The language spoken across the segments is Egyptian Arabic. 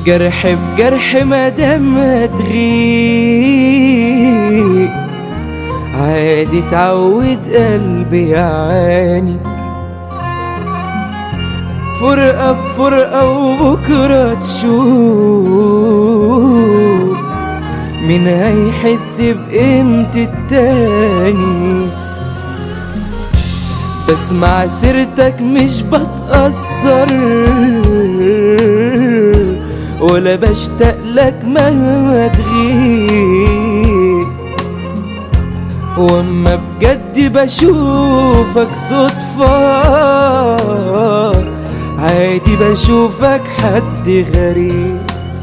جرح بجرح مادام هتغيب عادي تعود قلبي يعاني فرقة بفرقة وبكرة تشوف مين هيحس بقيمة التاني بسمع سيرتك مش بتأثر ولا بشتاق لك مهما تغيب واما بجد بشوفك صدفة عادي بشوفك حد غريب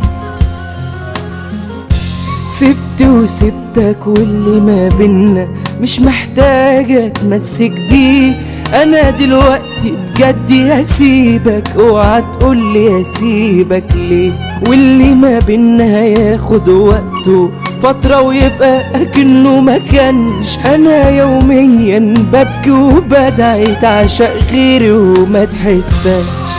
سبت وسبتك واللي ما بينا مش محتاجة اتمسك بيه انا دلوقتي بجد هسيبك اوعى تقولي هسيبك ليه واللي ما بينا هياخد وقته فترة ويبقى أكنه ما كانش أنا يوميا ببكي وبدعي تعشق غيري وما تحسش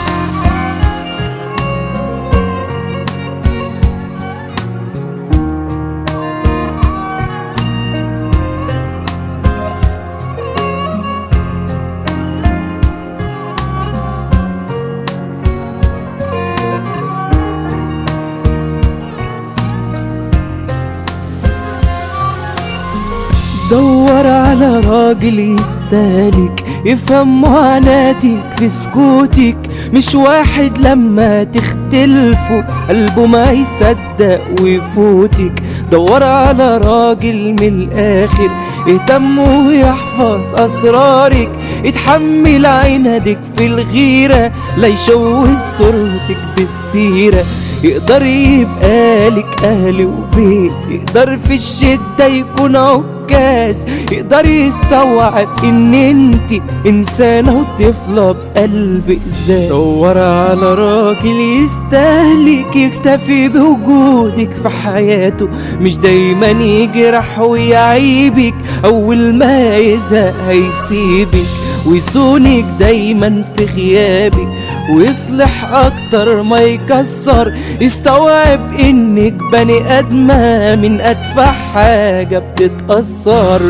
دور على راجل يستهلك يفهم معاناتك في سكوتك مش واحد لما تختلفوا قلبه ما يصدق ويفوتك دور على راجل من الاخر يهتم ويحفظ اسرارك يتحمل عنادك في الغيرة لا يشوه صورتك بالسيرة يقدر يبقى لك اهل وبيت يقدر في الشدة يكون عكاز يقدر يستوعب ان انت انسانة وطفلة بقلب ازاز دور على راجل يستهلك يكتفي بوجودك في حياته مش دايما يجرح ويعيبك اول ما يزهق هيسيبك ويصونك دايما في غيابك ويصلح اكتر ما يكسر يستوعب انك بني ادمة من ادفع حاجة بتتأثر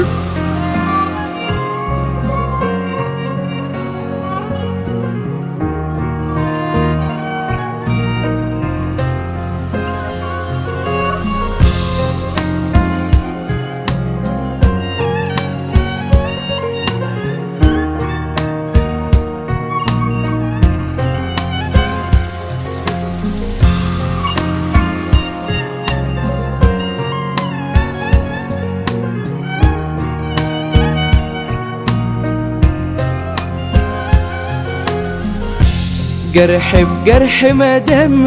جرح بجرح مادام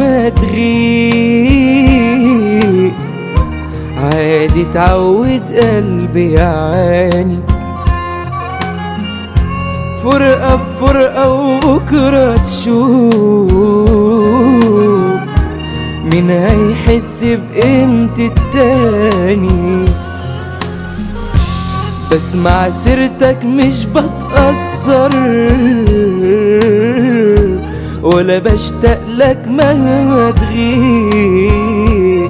هتغيب عادي تعود قلبي يعاني فرقة بفرقة وبكرة تشوف مين هيحس بقيمة التاني بسمع سيرتك مش بتأثر ولا بشتاق لك مهما تغيب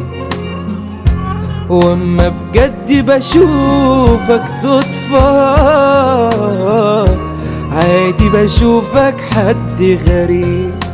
واما بجد بشوفك صدفة عادي بشوفك حد غريب